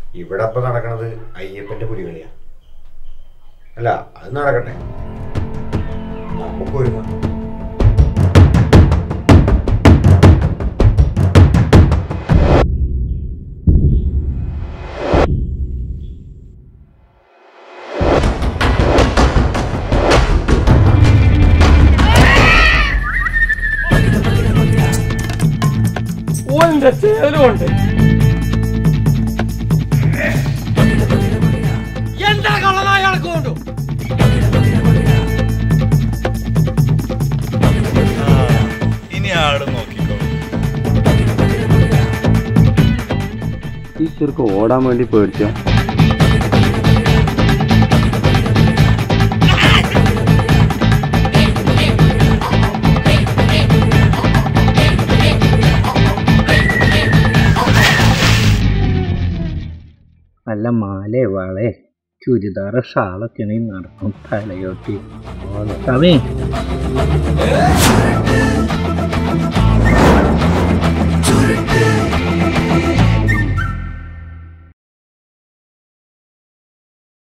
ഇവിടെ ഇപ്പൊ നടക്കണത് അയ്യപ്പന്റെ പുലികളിയാ അല്ല അത് നടക്കട്ടെ നമുക്ക് ഒരുങ്ങാം ഓന്റെ ചേലുണ്ട് എന്താ കള്ളനായ കൊണ്ടു ഇനി ആട് നോക്കിക്കോ ഈ ചെറുക്ക് ഓടാൻ വേണ്ടി പേടിച്ച നല്ല മാലേ വളെ ചുരിദാറ് ഷാളൊക്കെ ആണെങ്കിൽ നടക്കും തലയോട്ടി സമേ